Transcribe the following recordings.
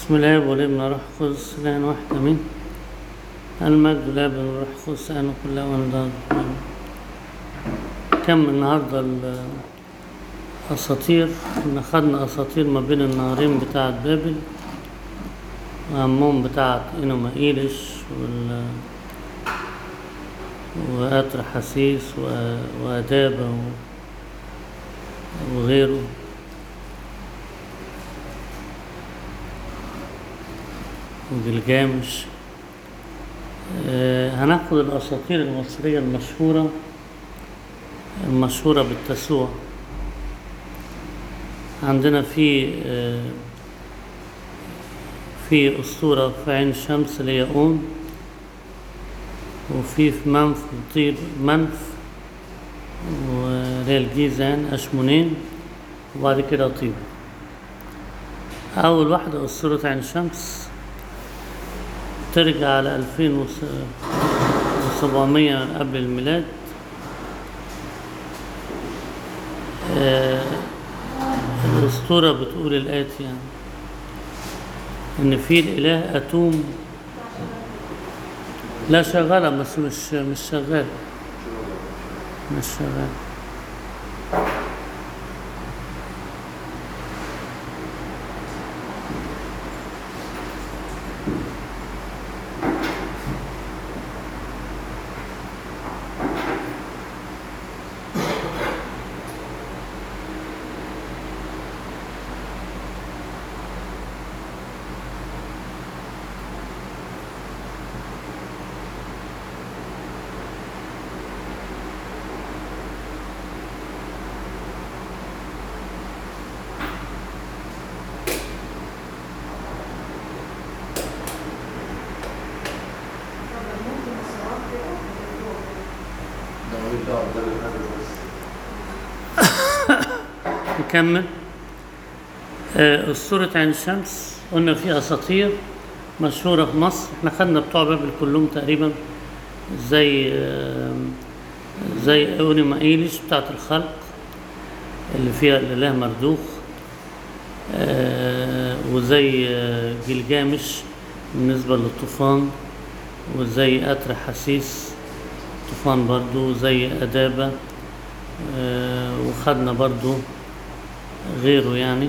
بسم الله والابن والروح القدس الان واحد امين المجد لله والروح القدس الان كل اوان كم النهارده الاساطير احنا خدنا اساطير ما بين النهرين بتاعة بابل وأمهم بتاعة إنوما إيليش وال وأتر حسيس و- وأدابة و- وغيره وجلجامش آه، هناخد الأساطير المصرية المشهورة المشهورة بالتسوع عندنا في آه، في أسطورة في عين شمس اللي هي أون وفي في منف طيب منف واللي هي الجيزان أشمونين وبعد كده طيب أول واحدة أسطورة عين شمس ترجع على ألفين وسبعمية قبل الميلاد آه، الأسطورة بتقول الآتي يعني إن في الإله أتوم لا شغالة بس مش مش شغال مش شغال نكمل آه، أسطورة عين الشمس قلنا في أساطير مشهورة في مصر احنا خدنا بتوع بابل كلهم تقريبا زي آه، زي أونيما إيليش بتاعة الخلق اللي فيها الإله مردوخ آه، وزي آه، جلجامش بالنسبة للطوفان وزي أتر حسيس طوفان برضو زي أدابة آه، وخدنا برضو غيره يعني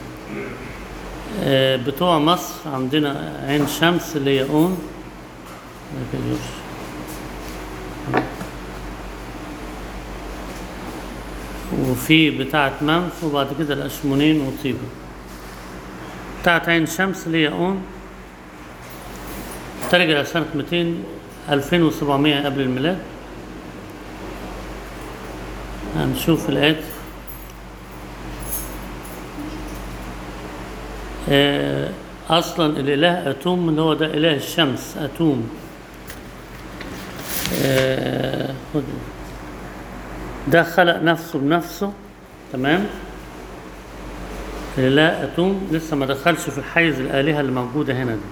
آه، بتوع مصر عندنا عين شمس اللي هي اون لكن يوش. وفي بتاعة منف وبعد كده الأشمونين وطيبة بتاعة عين شمس اللي هي اون ترجع سنة 200 2700 قبل الميلاد هنشوف الآتي آه، اصلا الاله اتوم اللي هو ده اله الشمس اتوم آه، خد ده خلق نفسه بنفسه تمام الاله اتوم لسه ما دخلش في الحيز الالهه اللي موجوده هنا دي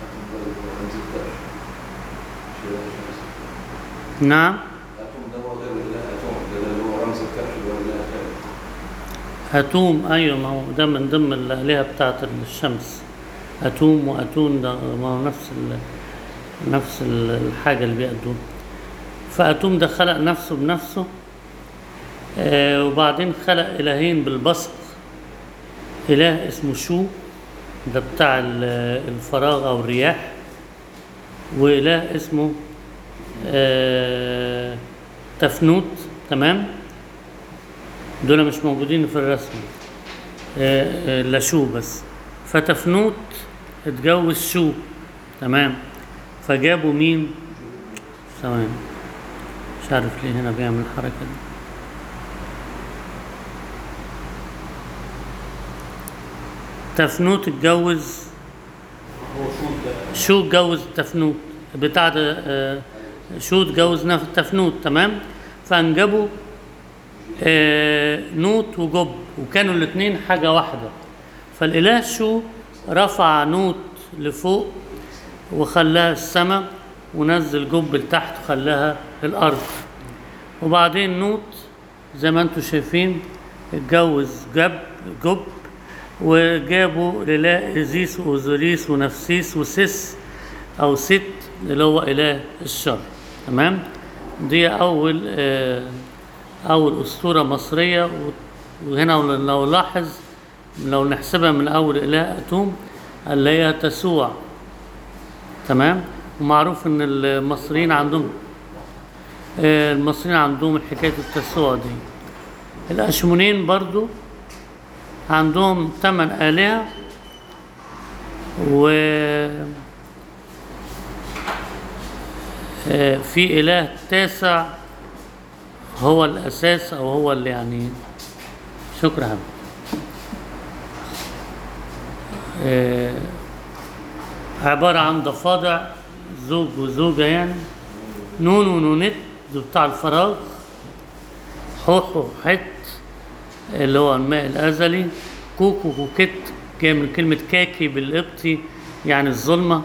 نعم اتوم ده هو غير الاله اتوم ده اللي هو رمز الكهف اللي هو الاله خالد أتوم أيوة ما هو ده من ضمن الآلهة بتاعة الشمس أتوم وأتون ده ما هو نفس ال نفس ال- الحاجة اللي بيأدون فأتوم ده خلق نفسه بنفسه آه وبعدين خلق إلهين بالبسط إله اسمه شو ده بتاع ال- الفراغ أو الرياح وإله اسمه آه تفنوت تمام دول مش موجودين في الرسم آه، آه، لا شو بس فتفنوت اتجوز شو تمام فجابوا مين ثواني مش عارف ليه هنا بيعمل الحركة دي تفنوت اتجوز هو شوط ده شو اتجوز تفنوت بتاع ده آه، شو اتجوز نف- تفنوت تمام فانجبوا آه، نوت وجب وكانوا الاثنين حاجة واحدة فالإله شو رفع نوت لفوق وخلاها السماء ونزل جب لتحت وخلاها الأرض وبعدين نوت زي ما انتم شايفين اتجوز جب جب وجابوا الإله إيزيس وأوزوريس ونفسيس وسيس أو ست اللي هو إله الشر تمام دي أول آه، أول أسطورة مصرية و- وهنا لو نلاحظ لو نحسبها من أول إله أتوم اللي هي تسوع تمام ومعروف إن المصريين عندهم آه، المصريين عندهم حكاية التسوع دي الأشمونين برضو عندهم ثمان آلهة و آه، في إله تاسع هو الأساس أو هو اللي يعني شكرا يا حبيبي. آه، عبارة عن ضفادع زوج وزوجة يعني نون ونونت دول بتاع الفراغ حوح وحت اللي هو الماء الأزلي كوك وكوكت جاي من كلمة كاكي بالقبطي يعني الظلمة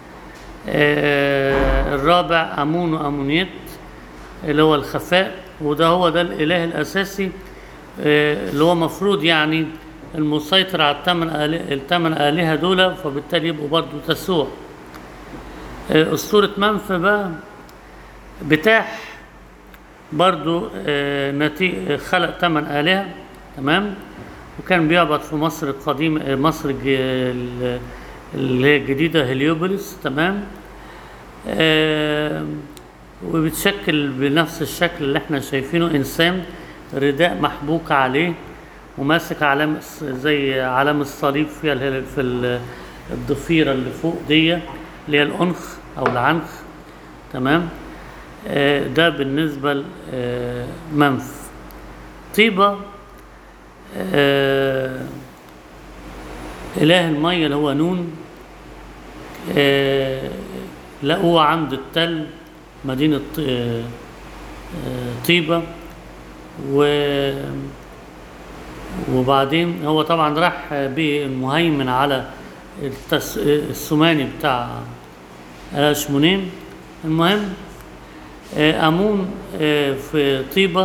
آه، الرابع أمون وأمونيت اللي هو الخفاء وده هو ده الإله الأساسي آه، اللي هو مفروض يعني المسيطر على الثمان آلهة الثمان آلهة دول فبالتالي يبقوا برضو تسوع آه، أسطورة منفى بقى بتاح برضو آه، نتي... خلق ثمان آلهة تمام وكان بيعبد في مصر القديمة آه، مصر الج- ال- اللي هي الجديدة هليوبوليس تمام آه، وبتشكل بنفس الشكل اللي احنا شايفينه إنسان رداء محبوك عليه وماسك علامة الص- زي علامة الصليب فيها اللي هي في ال- الضفيرة اللي فوق دي اللي هي الأنخ أو العنخ تمام آه، ده بالنسبة لمنف طيبة آه، إله المية اللي هو نون آه، لقوه عند التل مدينة ط- آه، آه، طيبة و وبعدين هو طبعا راح بالمهيمن على التس... السماني بتاع الأشمونين المهم آه، أمون آه، في طيبة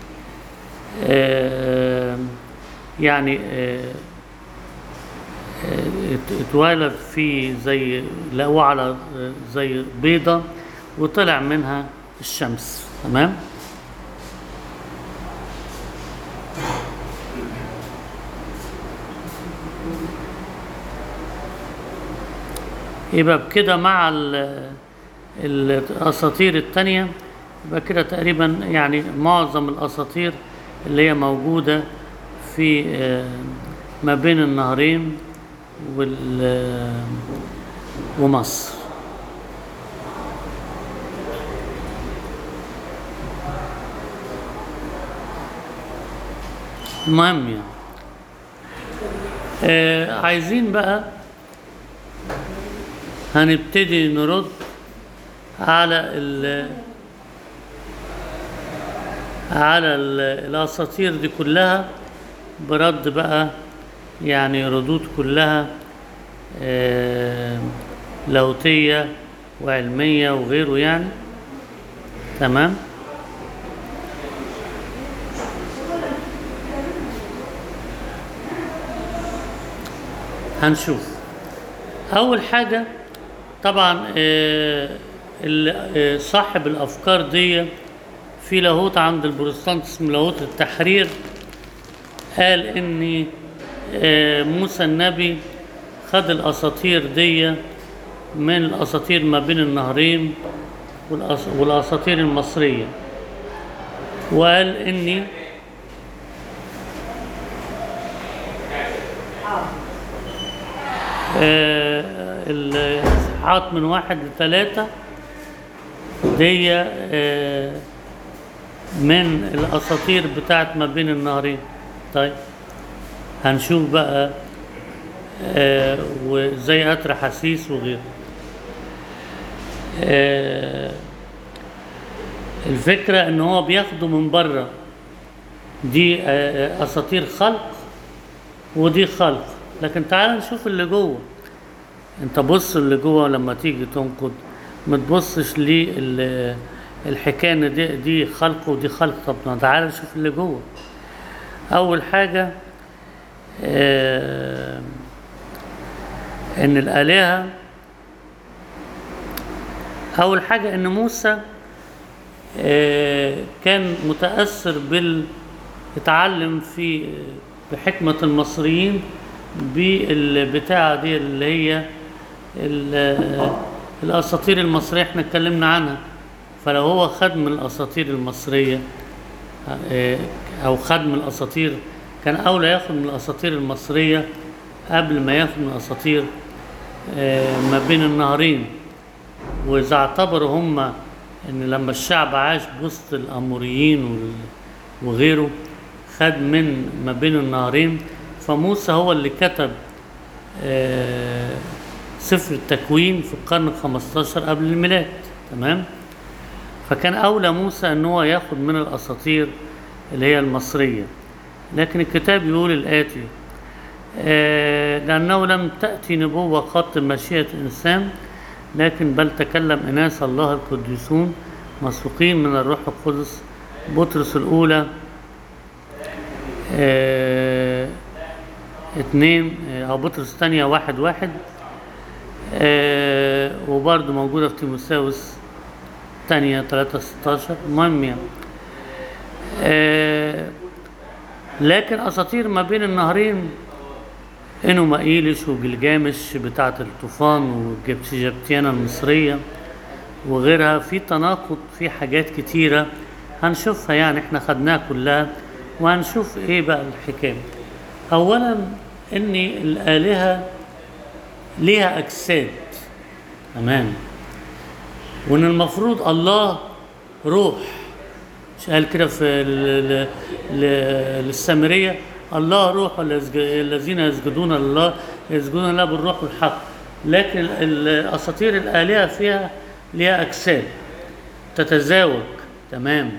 آه، يعني آه، آه، ات- اتولد في زي لقوه على آه، زي بيضة وطلع منها الشمس تمام يبقى بكده مع ال- الأساطير التانية يبقى كده تقريبا يعني معظم الأساطير اللي هي موجودة في آه، ما بين النهرين وال آه، ومصر المهم يعني آه عايزين بقى هنبتدي نرد على ال على ال- الأساطير دي كلها برد بقى يعني ردود كلها آه، لاهوتية وعلمية وغيره يعني تمام هنشوف أول حاجة طبعا آه، ال- آه، صاحب الأفكار دي في لاهوت عند البروتستانت اسمه لاهوت التحرير قال إن آه، موسى النبي خد الأساطير دي من الأساطير ما بين النهرين والأس- والأساطير المصرية وقال إني آه، الإصحاحات من واحد لثلاثة دي آه، من الأساطير بتاعت ما بين النهرين طيب هنشوف بقى آه، وزي قطر حسيس وغيره آه، الفكرة ان هو بياخده من بره دي آه، اساطير خلق ودي خلق لكن تعال نشوف اللي جوه انت بص اللي جوه لما تيجي تنقد ما تبصش ليه الحكايه ان دي دي خلق ودي خلق طب ما تعال نشوف اللي جوه اول حاجه آه ان الالهه اول حاجه ان موسى آه، كان متاثر بال اتعلم في بحكمه المصريين بالبتاعه دي اللي هي ال- الاساطير المصريه احنا اتكلمنا عنها فلو هو خد من الاساطير المصريه آه، او خد من الاساطير كان اولى ياخد من الاساطير المصريه قبل ما ياخد من الاساطير آه، ما بين النهرين واذا اعتبروا هم ان لما الشعب عاش وسط الاموريين وال- وغيره خد من ما بين النهرين فموسى هو اللي كتب آه، سفر التكوين في القرن الخمستاشر قبل الميلاد تمام فكان أولى موسى أن هو ياخد من الأساطير اللي هي المصرية لكن الكتاب يقول الآتي آه، لأنه لم تأتي نبوة قط مشيئة إنسان لكن بل تكلم إناس الله القديسون مسوقين من الروح القدس بطرس الأولى آه، اتنين آه، أو بطرس الثانية واحد واحد آه، وبرضه موجودة في تيموساوس تانية تلاتة ستاشر المهم يعني آه، لكن أساطير ما بين النهرين إنو مقيلش وجلجامش بتاعة الطوفان والجبتيانا المصرية وغيرها في تناقض في حاجات كتيرة هنشوفها يعني احنا خدناها كلها وهنشوف ايه بقى الحكاية اولا ان الالهة ليها اجساد تمام وان المفروض الله روح مش قال كده في ال- ال- ال- للسامرية الله روح والذ- الذين يسجدون لله يسجدون له بالروح والحق لكن ال- الاساطير الالهه فيها ليها اجساد تتزاوج تمام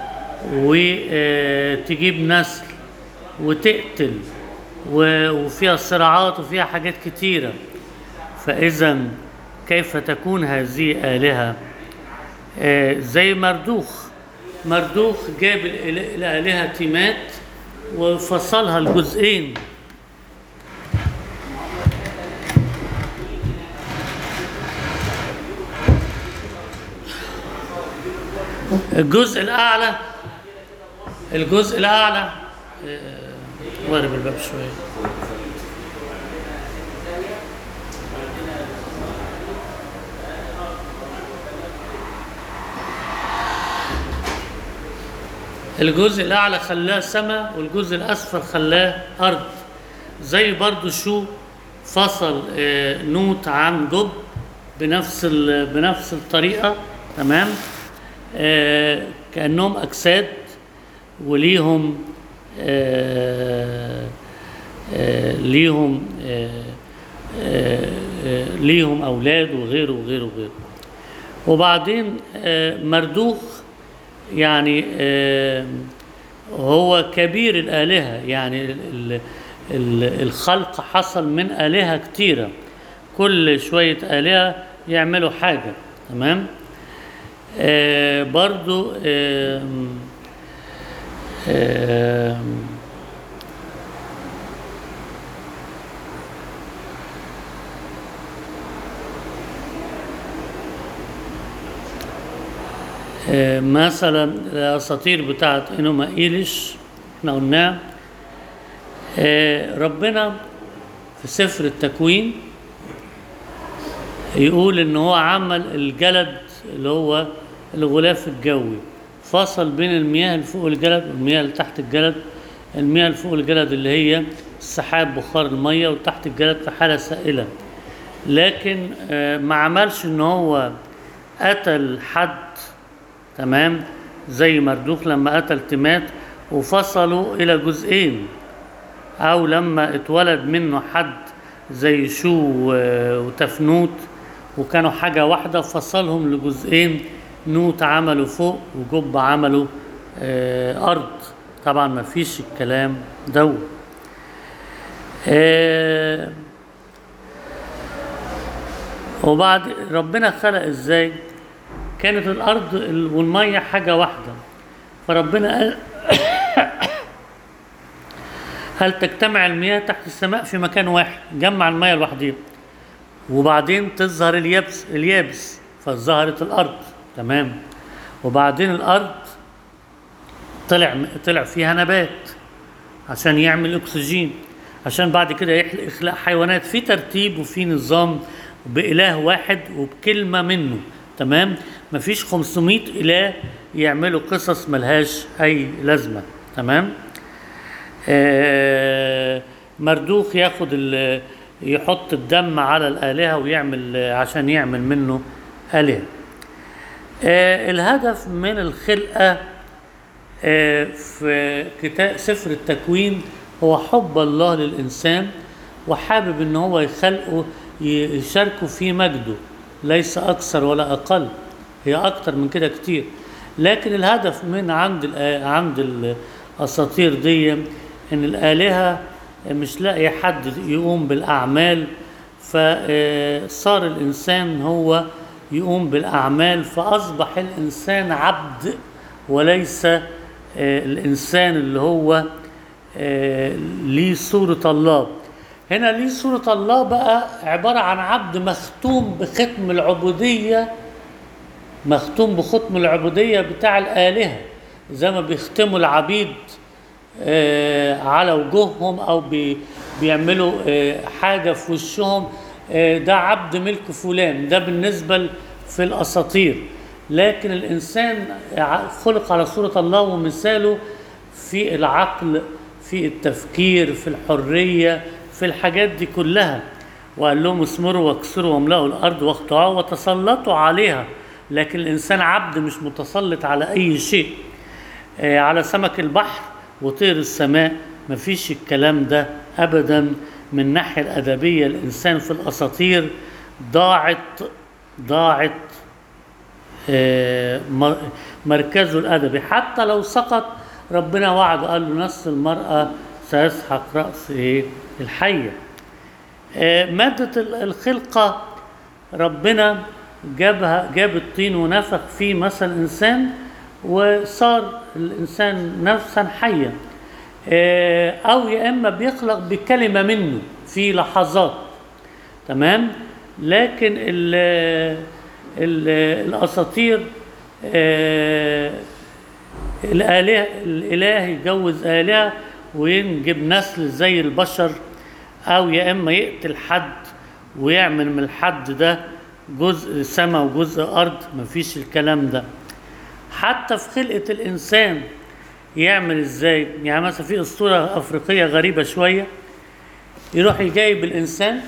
وتجيب نسل وتقتل و- وفيها صراعات وفيها حاجات كتيره فاذا كيف تكون هذه الهه آه، زي مردوخ مردوخ جاب الإله- الآلهة تيمات وفصلها لجزئين الجزء الأعلى الجزء الأعلى آه، وارب الباب شوية الجزء الأعلى خلاه سماء والجزء الأسفل خلاه أرض زي برضو شو فصل آه، نوت عن جب بنفس ال- بنفس الطريقة تمام آه، كأنهم أجساد وليهم آه، آه، ليهم آه، آه، آه، ليهم أولاد وغيره وغيره وغيره وبعدين آه، مردوخ يعني آه، هو كبير الآلهة يعني ال- ال- ال- الخلق حصل من آلهة كتيرة كل شوية آلهة يعملوا حاجة تمام آه برضو آم، آم، آه، مثلا الاساطير بتاعت انوما ايليش احنا قلناها آه، ربنا في سفر التكوين يقول ان هو عمل الجلد اللي هو الغلاف الجوي فصل بين المياه اللي فوق الجلد والمياه اللي تحت الجلد المياه اللي فوق الجلد اللي هي السحاب بخار الميه وتحت الجلد في حاله سائله لكن آه، ما عملش ان هو قتل حد تمام زي مردوخ لما قتل تيمات وفصلوا الى جزئين او لما اتولد منه حد زي شو و- وتفنوت وكانوا حاجة واحدة فصلهم لجزئين نوت عملوا فوق وجب عملوا آه أرض طبعا ما فيش الكلام دو آه وبعد ربنا خلق ازاي كانت الارض ال- والميه حاجه واحده فربنا قال هل تجتمع المياه تحت السماء في مكان واحد جمع المياه لوحديها وبعدين تظهر اليابس اليابس فظهرت الارض تمام وبعدين الارض طلع طلع فيها نبات عشان يعمل اكسجين عشان بعد كده يخلق يخلق حيوانات في ترتيب وفي نظام بإله واحد وبكلمة منه تمام مفيش 500 إله يعملوا قصص ملهاش أي لازمة تمام آه مردوخ ياخد ال- يحط الدم على الآلهة ويعمل عشان يعمل منه آلهة آه الهدف من الخلقة آه، في كتاب سفر التكوين هو حب الله للإنسان وحابب إن هو يخلقه ي- يشاركه في مجده ليس أكثر ولا أقل هي أكتر من كده كتير لكن الهدف من عند الآ- عند الأساطير دي إن الآلهة مش لاقي حد يقوم بالأعمال فصار الإنسان هو يقوم بالأعمال فأصبح الإنسان عبد وليس آه، الإنسان اللي هو آه، ليه صورة الله هنا ليه صورة الله بقى عبارة عن عبد مختوم بختم العبودية مختوم بختم العبودية بتاع الآلهة زي ما بيختموا العبيد آه، على وجوههم أو بي بيعملوا آه، حاجة في وشهم آه، ده عبد ملك فلان ده بالنسبة ل- في الأساطير لكن الإنسان ع- خلق على صورة الله ومثاله في العقل في التفكير في الحرية في الحاجات دي كلها وقال لهم اسمروا واكسروا واملأوا الأرض واقطعوا وتسلطوا عليها لكن الإنسان عبد مش متسلط على أي شيء آه، على سمك البحر وطير السماء مفيش الكلام ده أبدا من الناحية الأدبية الإنسان في الأساطير ضاعت ضاعت آه، مر- مركزه الأدبي حتى لو سقط ربنا وعد قال له نص المرأة سيسحق رأس إيه؟ الحية آه، مادة ال- الخلقة ربنا جابها جاب الطين ونفخ فيه مثل إنسان وصار الإنسان نفسا حيا آه، أو يا إما بيخلق بكلمة منه في لحظات تمام لكن ال ال الأساطير آه، الآلهة الإله يجوز آلهة وينجب نسل زي البشر أو يا إما يقتل حد ويعمل من الحد ده جزء سماء وجزء أرض مفيش الكلام ده حتى في خلقة الإنسان يعمل إزاي يعني مثلا في أسطورة أفريقية غريبة شوية يروح جايب الإنسان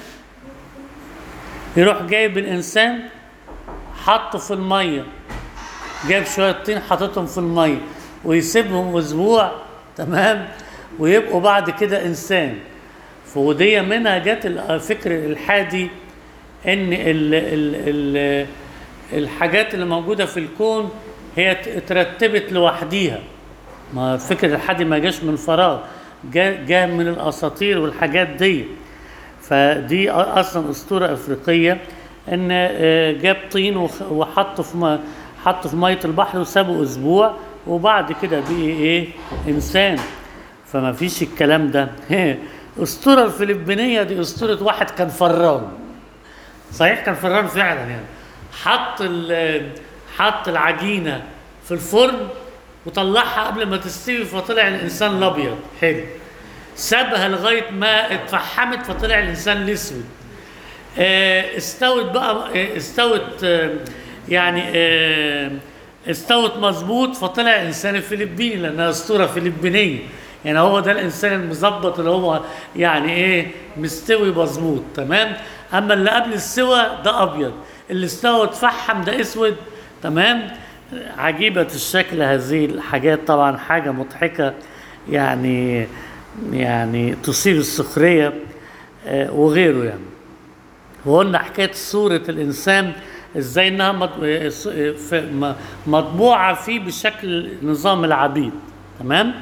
يروح جايب الإنسان حطه في المية جايب شوية طين حاططهم في المية ويسيبهم أسبوع تمام ويبقوا بعد كده إنسان فودية منها جت الفكر الإلحادي إن ال ال ال الحاجات اللي موجودة في الكون هي ت- اترتبت لوحديها ما الفكر الإلحادي ما جاش من فراغ جاء جاء من الأساطير والحاجات دي فدي أ- اصلا اسطوره افريقيه ان آه، جاب طين وخ- وحطه في م- حطه في ميه البحر وسابه اسبوع وبعد كده بقي ايه انسان فما فيش الكلام ده الاسطوره الفلبينيه دي اسطوره واحد كان فران صحيح كان فران فعلا يعني حط ال- حط العجينه في الفرن وطلعها قبل ما تستوي فطلع الانسان الابيض حلو سابها لغايه ما اتفحمت فطلع الانسان الاسود آه، استوت بقى آه، استوت آه، يعني آه، استوت مظبوط فطلع الانسان الفلبيني لانها اسطوره فلبينيه يعني هو ده الانسان المظبط اللي هو يعني ايه مستوي مظبوط تمام اما اللي قبل السوى ده ابيض اللي استوى واتفحم ده اسود تمام عجيبه الشكل هذه الحاجات طبعا حاجه مضحكه يعني يعني تصيب السخريه آه، وغيره يعني وقلنا حكايه صوره الانسان ازاي انها مط- آه، ص- آه، ف- م- مطبوعه فيه بشكل نظام العبيد تمام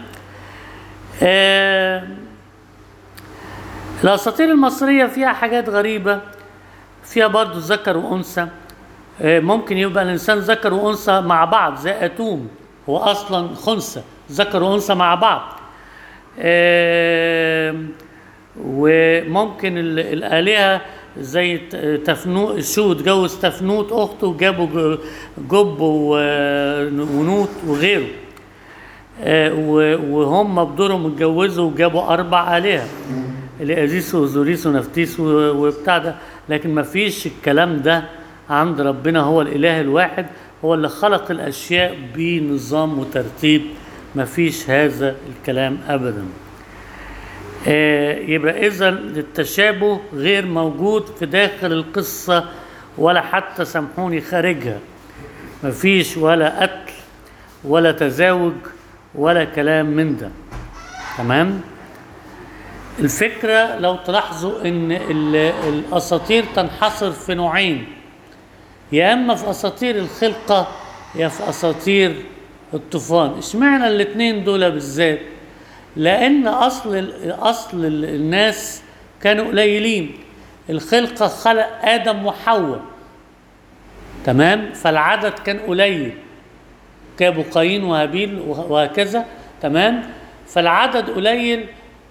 آه، الاساطير المصريه فيها حاجات غريبه فيها برضو ذكر وانثى آه، ممكن يبقى الانسان ذكر وانثى مع بعض زي اتوم هو اصلا خنثى ذكر وانثى مع بعض آم، وممكن ال- الآلهة زي ت- تفنوت شو اتجوز تفنوت اخته وجابوا ج- جب و- ونوت وغيره آه، و- وهم بدورهم اتجوزوا وجابوا اربع الهه الازيس وزوريس ونفتيس و- وبتاع ده لكن ما فيش الكلام ده عند ربنا هو الاله الواحد هو اللي خلق الاشياء بنظام وترتيب ما فيش هذا الكلام ابدا آه، يبقى اذا التشابه غير موجود في داخل القصه ولا حتى سامحوني خارجها مفيش ولا قتل ولا تزاوج ولا كلام من ده تمام الفكره لو تلاحظوا ان ال- الاساطير تنحصر في نوعين يا اما في اساطير الخلقه يا في اساطير الطوفان اشمعنى الاثنين دول بالذات لان اصل ال- اصل ال- الناس كانوا قليلين الخلقه خلق ادم وحواء تمام فالعدد كان قليل جابوا قايين وهابيل وه- وهكذا تمام فالعدد قليل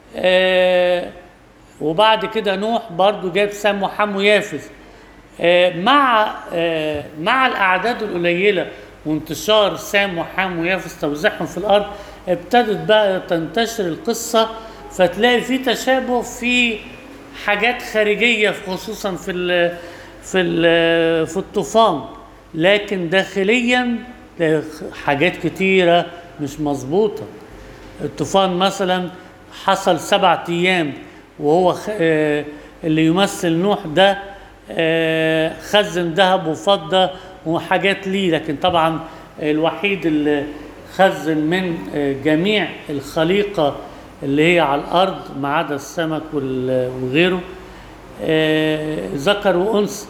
آه وبعد كده نوح برضو جاب سام وحم ويافز آه مع آه مع الاعداد القليله وانتشار سام وحام ويافز توزيعهم في الارض ابتدت بقى تنتشر القصه فتلاقي في تشابه في حاجات خارجيه خصوصا في ال في ال في الطوفان لكن داخليا تلاقي حاجات كتيره مش مظبوطه الطوفان مثلا حصل سبعة ايام وهو خ... آه، اللي يمثل نوح ده آه، خزن ذهب وفضه وحاجات ليه لكن طبعا الوحيد اللي خزن من آه، جميع الخليقه اللي هي على الارض ما عدا السمك وال- وغيره آه، ذكر وانثى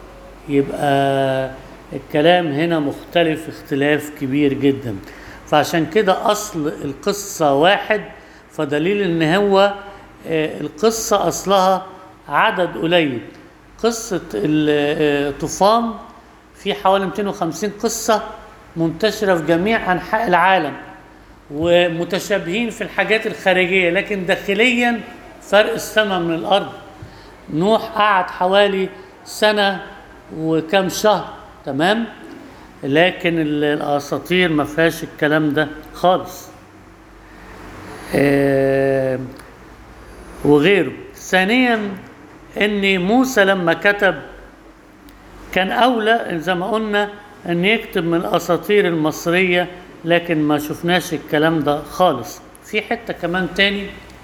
يبقى الكلام هنا مختلف اختلاف كبير جدا فعشان كده اصل القصه واحد فدليل ان هو آه، القصه اصلها عدد قليل قصه الطوفان في حوالي 250 قصه منتشره في جميع انحاء العالم ومتشابهين في الحاجات الخارجيه لكن داخليا فرق السماء من الارض نوح قعد حوالي سنة وكم شهر تمام لكن ال- الأساطير ما فيهاش الكلام ده خالص آه، وغيره ثانيا ان موسى لما كتب كان اولى زي ما قلنا ان يكتب من الاساطير المصريه لكن ما شفناش الكلام ده خالص في حته كمان تاني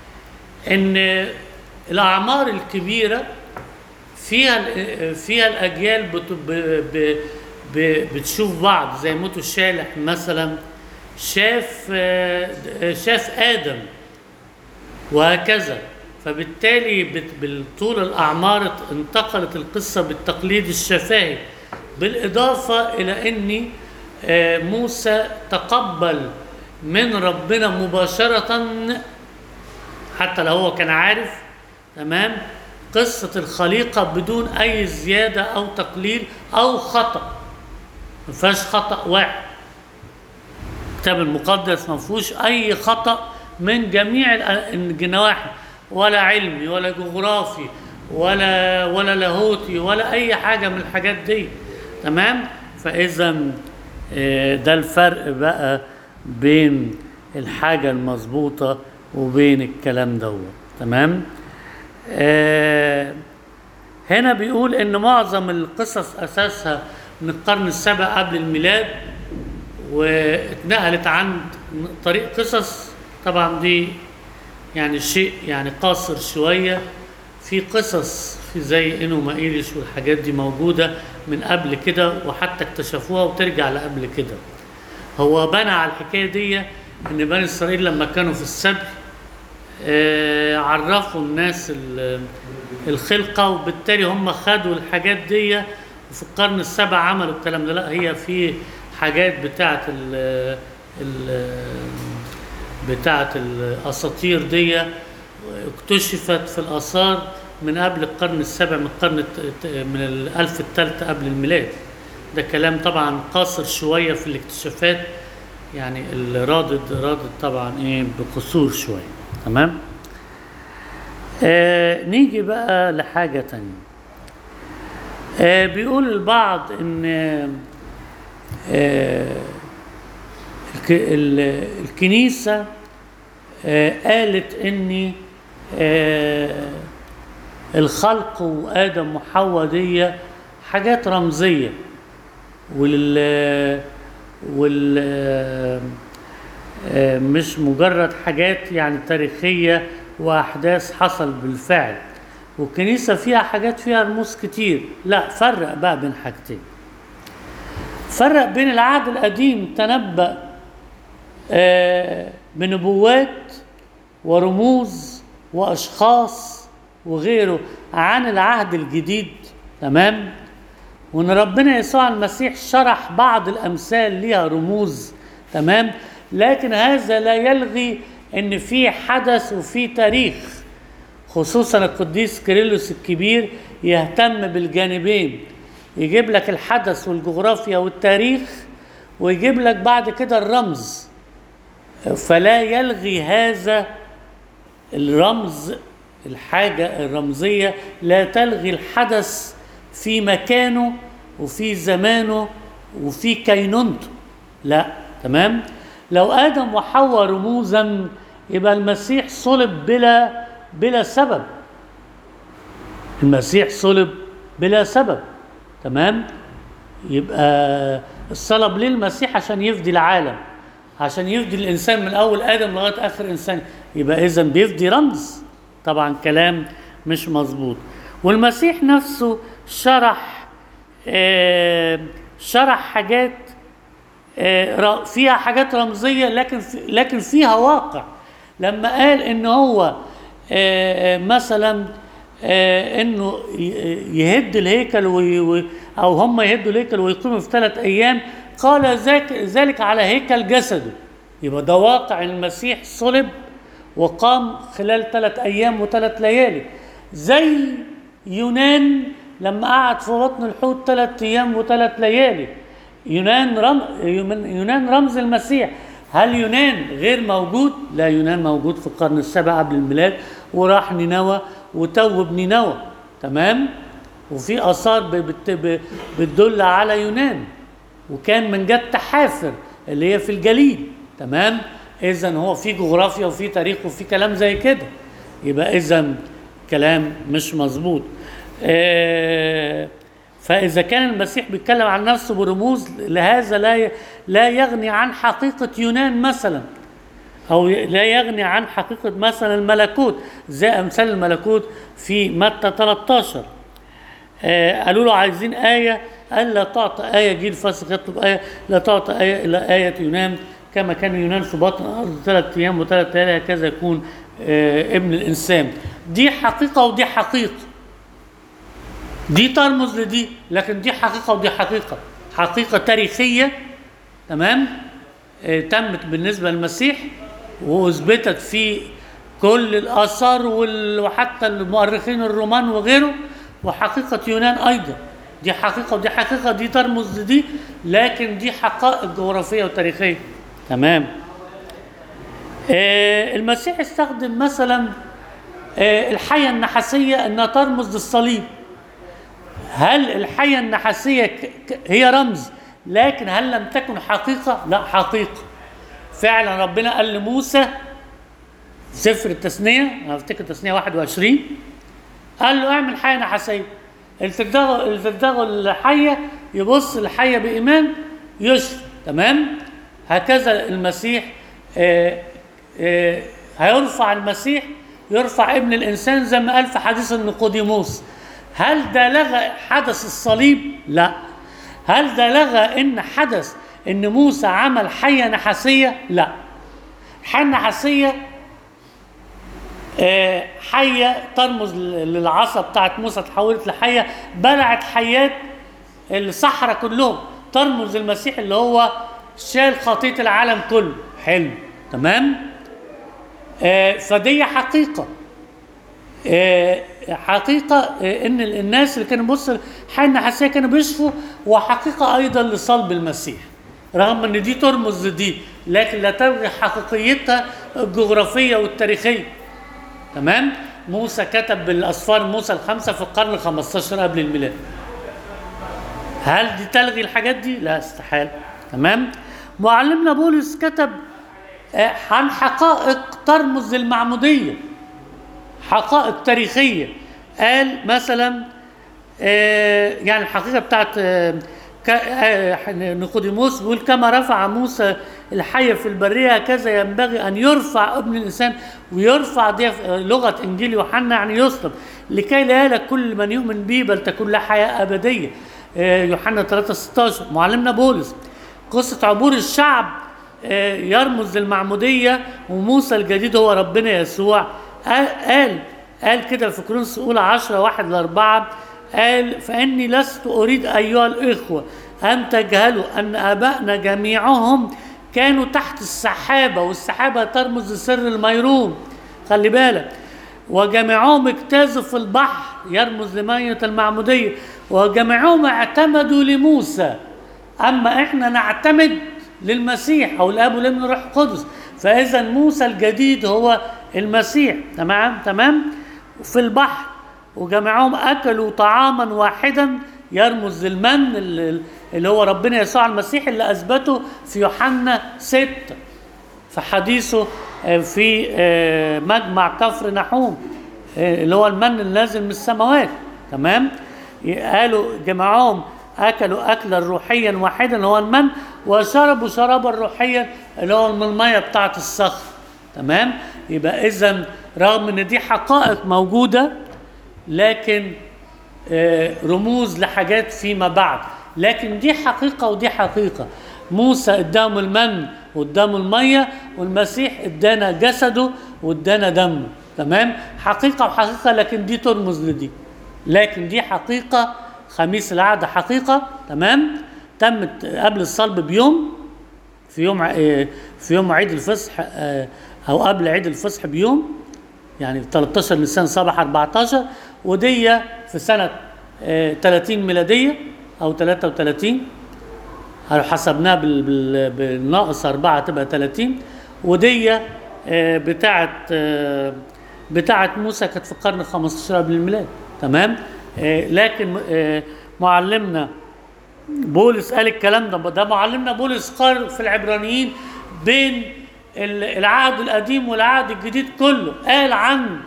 ان الاعمار الكبيره فيها ال- فيها الاجيال بت ب ب ب بتشوف بعض زي موتو الشالح مثلا شاف آه، شاف ادم وهكذا فبالتالي بت- بالطول الاعمار انتقلت القصه بالتقليد الشفاهي بالاضافه الى ان آه، موسى تقبل من ربنا مباشره حتى لو هو كان عارف تمام قصة الخليقة بدون أي زيادة أو تقليل أو خطأ ما فيهاش خطأ واحد الكتاب المقدس ما فيهوش أي خطأ من جميع الأ- النواحي ولا علمي ولا جغرافي ولا ولا لاهوتي ولا أي حاجة من الحاجات دي تمام فإذا آه، ده الفرق بقى بين الحاجة المظبوطة وبين الكلام دوت تمام آه هنا بيقول ان معظم القصص اساسها من القرن السابع قبل الميلاد واتنقلت عن طريق قصص طبعا دي يعني شيء يعني قاصر شويه في قصص في زي انو مايليش والحاجات دي موجوده من قبل كده وحتى اكتشفوها وترجع لقبل كده هو بنى على الحكايه دي ان بني اسرائيل لما كانوا في السبي آه، عرفوا الناس ال- الخلقه وبالتالي هم خدوا الحاجات دي وفي القرن السابع عملوا الكلام ده لا هي في حاجات بتاعه ال ال بتاعه الاساطير دي اكتشفت في الاثار من قبل القرن السابع من القرن الت- من الالف الثالثه قبل الميلاد ده كلام طبعا قاصر شويه في الاكتشافات يعني الرادد رادد طبعا ايه بقصور شويه تمام آه نيجي بقى لحاجه تانية آه بيقول البعض ان آه الك- ال- الكنيسة آه قالت ان آه الخلق وآدم وحواء دي حاجات رمزية وال وال آه، مش مجرد حاجات يعني تاريخية وأحداث حصل بالفعل والكنيسة فيها حاجات فيها رموز كتير لا فرق بقى بين حاجتين فرق بين العهد القديم تنبأ آه، بنبوات ورموز وأشخاص وغيره عن العهد الجديد تمام وان ربنا يسوع المسيح شرح بعض الامثال ليها رموز تمام لكن هذا لا يلغي ان في حدث وفي تاريخ خصوصا القديس كيرلس الكبير يهتم بالجانبين يجيب لك الحدث والجغرافيا والتاريخ ويجيب لك بعد كده الرمز فلا يلغي هذا الرمز الحاجة الرمزية لا تلغي الحدث في مكانه وفي زمانه وفي كينونته لا تمام لو آدم وحواء رموزا يبقى المسيح صلب بلا بلا سبب المسيح صلب بلا سبب تمام يبقى الصلب ليه المسيح عشان يفدي العالم عشان يفدي الانسان من اول ادم لغايه اخر انسان يبقى اذا بيفدي رمز طبعا كلام مش مظبوط والمسيح نفسه شرح آه شرح حاجات آه ر- فيها حاجات رمزيه لكن في لكن فيها واقع لما قال ان هو آه آه، مثلا آه انه ي- يهد الهيكل وي وي- او هم يهدوا الهيكل ويقيموا في ثلاث ايام قال ذاك ذلك على هيكل جسده يبقى ده واقع المسيح صلب وقام خلال ثلاث ايام وثلاث ليالي زي يونان لما قعد في بطن الحوت ثلاث ايام وثلاث ليالي يونان رم يونان رمز المسيح هل يونان غير موجود؟ لا يونان موجود في القرن السابع قبل الميلاد وراح نينوى وتوب نينوى تمام؟ وفي اثار ب- بت- ب- بتدل على يونان وكان من جد تحافر اللي هي في الجليد تمام؟ اذا هو في جغرافيا وفي تاريخ وفي كلام زي كده يبقى اذا كلام مش مظبوط آه، فاذا كان المسيح بيتكلم عن نفسه برموز لهذا لا ي- لا يغني عن حقيقه يونان مثلا او ي- لا يغني عن حقيقه مثلا الملكوت زي امثال الملكوت في متى 13 آه، قالوا له عايزين آية قال لا تعطى آية جيل فاسق يطلب آية لا تعطى آية إلا آية يونان كما كان يونان في بطن الأرض ثلاث أيام وثلاث ليالي هكذا يكون آه، ابن الإنسان دي حقيقة ودي حقيقة دي ترمز لدي لكن دي حقيقة ودي حقيقة حقيقة تاريخية تمام آه، تمت بالنسبة للمسيح وأثبتت في كل الآثار وال- وحتى المؤرخين الرومان وغيره وحقيقة يونان أيضا دي حقيقة ودي حقيقة دي ترمز لدي لكن دي حقائق جغرافية وتاريخية تمام آه، المسيح استخدم مثلا آه، الحية النحاسية أنها ترمز للصليب هل الحية النحاسية ك- ك- هي رمز لكن هل لم تكن حقيقة؟ لا حقيقة فعلا ربنا قال لموسى سفر التثنية أنا أفتكر التثنية 21 قال له اعمل حية نحاسية اللي تلدغه اللي تلدغه الحية يبص الحية بإيمان يشفى تمام هكذا المسيح آه، آه، هيرفع المسيح يرفع ابن الإنسان زي ما قال في حديث النيقوديموس هل ده لغى حدث الصليب؟ لا هل ده لغى ان حدث ان موسى عمل حية نحاسية؟ لا الحية النحاسية آه، حية ترمز ل- للعصا بتاعت موسى تحولت لحية بلعت حيات الصحراء كلهم ترمز المسيح اللي هو شال خطية العالم كله حلو تمام آه، فدي حقيقة آه، حقيقة آه، ان ال- الناس اللي كانوا بص حية النحاسية كانوا بيشفوا وحقيقة ايضا لصلب المسيح رغم ان دي ترمز لدي لكن لا تلغي حقيقيتها الجغرافية والتاريخية تمام موسى كتب بالاسفار موسى الخمسه في القرن ال 15 قبل الميلاد هل دي تلغي الحاجات دي؟ لا استحال تمام معلمنا بولس كتب آه، عن حقائق ترمز للمعمودية حقائق تاريخية قال مثلا آه، يعني الحقيقة بتاعت آه، ك- آه، نيقوديموس بيقول كما رفع موسى الحية في البرية هكذا ينبغي أن يرفع ابن الإنسان ويرفع دي في- آه، لغة إنجيل يوحنا يعني يصلب لكي لا يهلك كل من يؤمن به بل تكون له حياة أبدية آه، يوحنا 3 16 معلمنا بولس قصة عبور الشعب آه، يرمز للمعمودية وموسى الجديد هو ربنا يسوع قال قال, قال كده في كورنثوس الأولى 10 واحد لأربعة قال فإني لست أريد أيها الإخوة أن تجهلوا أن آبائنا جميعهم كانوا تحت السحابة والسحابة ترمز لسر الميرون خلي بالك وجميعهم اجتازوا في البحر يرمز لمية المعمودية وجميعهم اعتمدوا لموسى أما إحنا نعتمد للمسيح أو الآب والابن والروح القدس فإذا موسى الجديد هو المسيح تمام تمام في البحر وجميعهم أكلوا طعاما واحدا يرمز للمن اللي اللي هو ربنا يسوع المسيح اللي أثبته في يوحنا ستة في حديثه آه، في آه، مجمع كفر نحوم آه، اللي هو المن النازل من السماوات تمام قالوا جماعهم اكلوا اكلا روحيا واحدا اللي هو المن وشربوا شرابا روحيا اللي هو من الميه بتاعه الصخر تمام يبقى اذا رغم ان دي حقائق موجوده لكن آه، رموز لحاجات فيما بعد لكن دي حقيقة ودي حقيقة موسى اداهم المن واداهم المية والمسيح ادانا جسده وادانا دمه تمام حقيقة وحقيقة لكن دي ترمز لدي لكن دي حقيقة خميس العهد حقيقة تمام تمت قبل الصلب بيوم في يوم ع- آه، في يوم عيد الفصح آه، او قبل عيد الفصح بيوم يعني 13 نيسان صباح 14 ودي في سنة آه، 30 ميلادية أو 33 لو حسبناها بال- بال- بالناقص أربعة تبقى 30 ودي آه، بتاعت آه، بتاعت موسى كانت في القرن 15 قبل الميلاد تمام آه، لكن آه، معلمنا بولس قال الكلام ده ده معلمنا بولس قال في العبرانيين بين ال- العهد القديم والعهد الجديد كله قال عن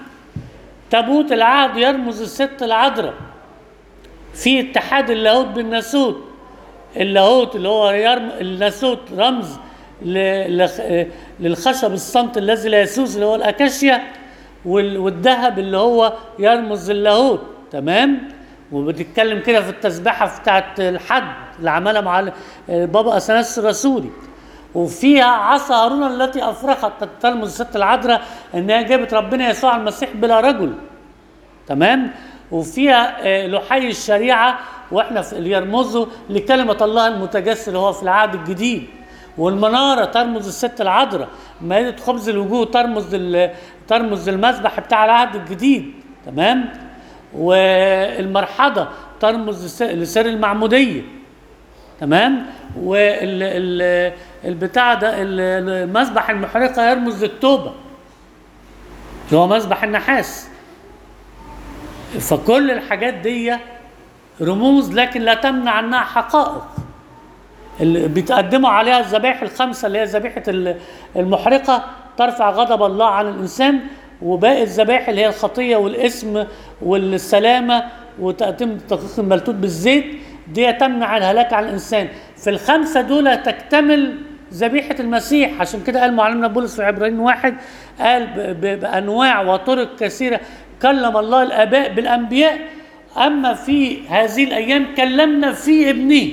تابوت العهد يرمز الست العذراء في اتحاد اللاهوت بالناسوت اللاهوت اللي هو يرم... الناسوت رمز ل... لخ... للخشب الصمت الذي لا يسوس اللي هو الاكاشيا وال... والذهب اللي هو يرمز اللاهوت تمام وبتتكلم كده في التسبيحه بتاعت الحد اللي عملها مع ال- بابا اثناس الرسولي وفيها عصا هارون التي افرخت ترمز الست العذراء انها جابت ربنا يسوع المسيح بلا رجل تمام وفيها آه، لحي الشريعه واحنا في اللي يرمزوا لكلمه الله المتجسد اللي هو في العهد الجديد والمناره ترمز الست العذراء مائده خبز الوجوه ترمز لل- ترمز للمذبح بتاع العهد الجديد تمام والمرحضه ترمز لس- لسر المعموديه تمام والبتاع ده ال- المذبح المحرقه يرمز للتوبه اللي هو مذبح النحاس فكل الحاجات دي رموز لكن لا تمنع عنها حقائق اللي بيتقدموا عليها الذبائح الخمسه اللي هي ذبيحه ال- المحرقه ترفع غضب الله عن الانسان وباقي الذبائح اللي هي الخطيه والاسم والسلامه وتقديم الدقيق الملتوت بالزيت دي تمنع الهلاك عن الانسان في الخمسه دول تكتمل ذبيحه المسيح عشان كده قال معلمنا بولس في عبرانيين واحد قال ب- ب- بانواع وطرق كثيره كلم الله الاباء بالانبياء اما في هذه الايام كلمنا في ابنه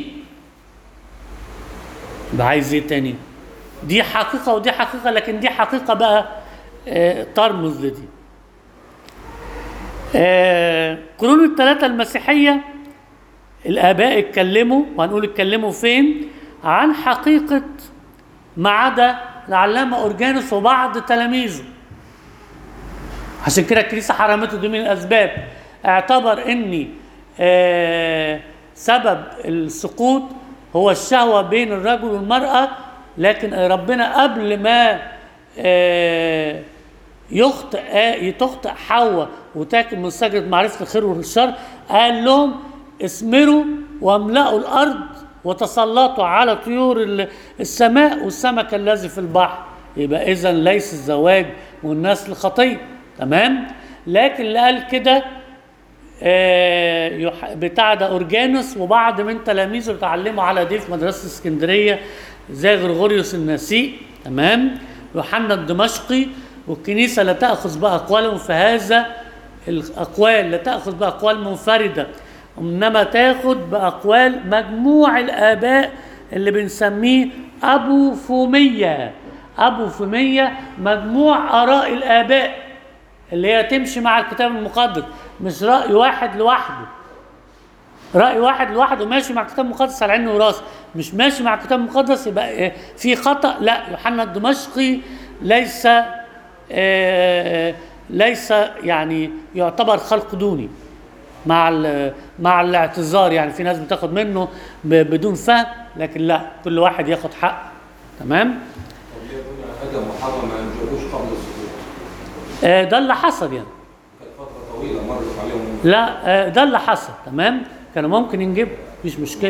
يبقى عايز ايه تاني دي حقيقة ودي حقيقة لكن دي حقيقة بقى آه، ترمز لدي آه، قرون الثلاثة المسيحية الآباء اتكلموا وهنقول اتكلموا فين عن حقيقة ما عدا العلامة أورجانوس وبعض تلاميذه عشان كده الكنيسة حرمته دي من الأسباب اعتبر إن آه، سبب السقوط هو الشهوة بين الرجل والمرأة لكن ربنا قبل ما آه، يخطئ آه، تخطئ حواء وتاكل من شجرة معرفة الخير والشر قال لهم اثمروا واملأوا الأرض وتسلطوا على طيور ال- السماء والسمك الذي في البحر يبقى إذا ليس الزواج والنسل خطية تمام لكن اللي قال كده آه، يح- بتاع ده اورجانوس وبعض من تلاميذه اللي اتعلموا على دي في مدرسه اسكندريه زي غرغوريوس النسيء تمام يوحنا الدمشقي والكنيسه لا تاخذ باقوالهم فهذا الاقوال لا تاخذ باقوال منفرده انما تاخذ باقوال مجموع الاباء اللي بنسميه ابو فوميه ابو فوميه مجموع اراء الاباء اللي هي تمشي مع الكتاب المقدس مش رأي واحد لوحده رأي واحد لوحده ماشي مع الكتاب المقدس على عينه وراسه مش ماشي مع الكتاب المقدس يبقى إيه، في خطأ لا يوحنا الدمشقي ليس آه، ليس يعني يعتبر خلق دوني مع ال- مع الاعتذار يعني في ناس بتاخد منه ب- بدون فهم لكن لا كل واحد ياخد حق تمام طب ليه هنا ادم وحواء ما انجبوش قبل السقوط؟ آه، ده اللي حصل يعني كانت فتره طويله مرت عليهم لا آه، ده اللي حصل تمام كانوا ممكن ينجبوا مفيش مشكله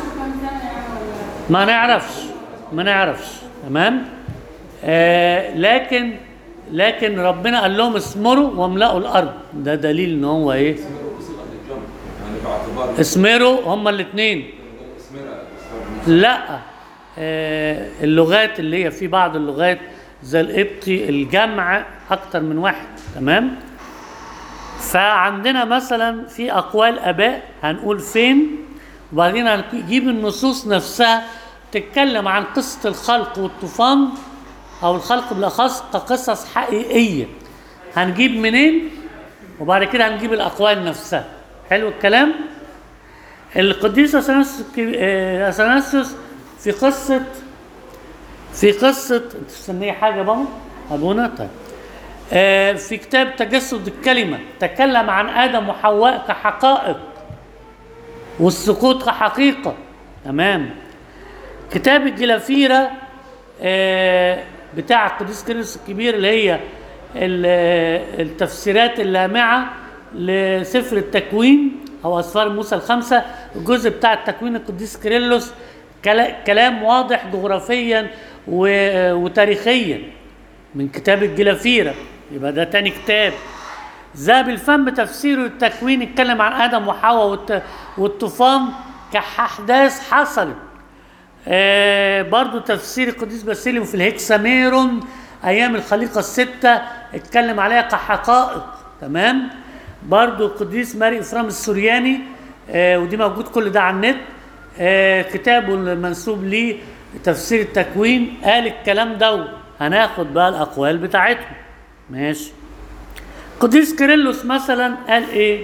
ما نعرفش ما نعرفش تمام آه لكن لكن ربنا قال لهم اسمروا واملأوا الارض ده دليل ان هو ايه اسمروا بصيغه الجمع يعني باعتبار اسمروا هما الاثنين اسمرها لا آه اللغات اللي هي في بعض اللغات زي القبطي الجمع اكتر من واحد تمام فعندنا مثلا في اقوال اباء هنقول فين وبعدين هنجيب النصوص نفسها تتكلم عن قصه الخلق والطوفان او الخلق بالاخص كقصص حقيقيه هنجيب منين وبعد كده هنجيب الاقوال نفسها حلو الكلام القديس اثناسيوس الكبي- آه، اثناسيوس في قصه في قصه انت مستنيه حاجه يا بابا ابونا طيب آه، في كتاب تجسد الكلمه تكلم عن ادم وحواء كحقائق والسقوط كحقيقه تمام كتاب الجلافيره آه، بتاع القديس كيرلس الكبير اللي هي ال- آه، التفسيرات اللامعه لسفر التكوين او اسفار موسى الخمسه الجزء بتاع التكوين القديس كيرلس كلا- كلام واضح جغرافيا و- وتاريخيا من كتاب الجلافيره يبقى ده تاني كتاب ذهب الفم تفسيره التكوين اتكلم عن ادم وحواء والت- والطوفان كاحداث حصلت آه برضو تفسير القديس باسيليوم في الهكساميرون ايام الخليقه السته اتكلم عليها كحقائق تمام برضو القديس ماري افرام السورياني آه ودي موجود كل ده على النت آه كتابه المنسوب ليه تفسير التكوين قال الكلام ده هناخد بقى الاقوال بتاعتهم ماشي قديس كيرلس مثلا قال ايه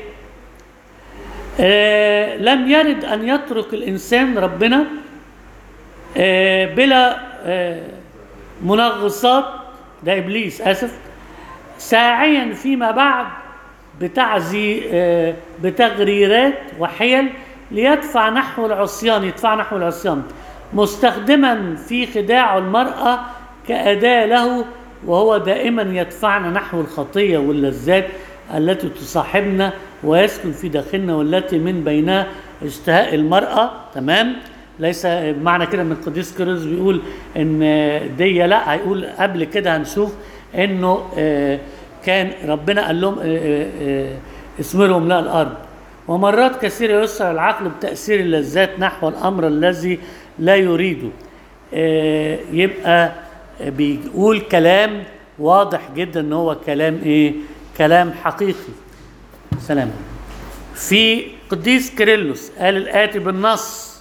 آه لم يرد ان يترك الانسان ربنا آه بلا آه منغصات ده ابليس اسف ساعيا فيما بعد بتعزي آه بتغريرات وحيل ليدفع نحو العصيان يدفع نحو العصيان مستخدما في خداع المرأة كأداة له وهو دائما يدفعنا نحو الخطية واللذات التي تصاحبنا ويسكن في داخلنا والتي من بينها اشتهاء المرأة تمام ليس معنى كده ان القديس كيرلس بيقول ان دي لا هيقول قبل كده هنشوف انه آه، كان ربنا قال لهم آه، آه، آه، اسمرهم لا الارض ومرات كثيرة يسرع العقل بتأثير اللذات نحو الأمر الذي لا يريده آه، يبقى بيقول كلام واضح جدا ان هو كلام ايه كلام حقيقي سلام في قديس كيرلس قال الآتي بالنص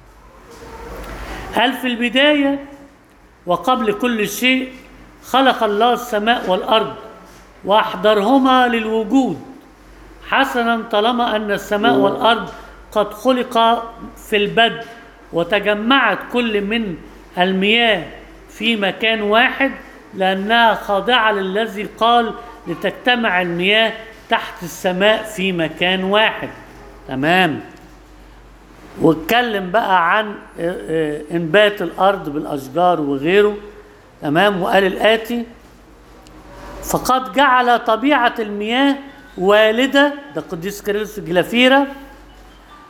قال في البداية وقبل كل شيء خلق الله السماء والأرض وأحضرهما للوجود حسنا طالما أن السماء والأرض قد خلق في البدء وتجمعت كل من المياه في مكان واحد لأنها خاضعة للذي قال لتجتمع المياه تحت السماء في مكان واحد تمام واتكلم بقى عن آه، آه، انبات الارض بالاشجار وغيره تمام وقال الاتي فقد جعل طبيعه المياه والده ده قديس كيرلس الجلافيره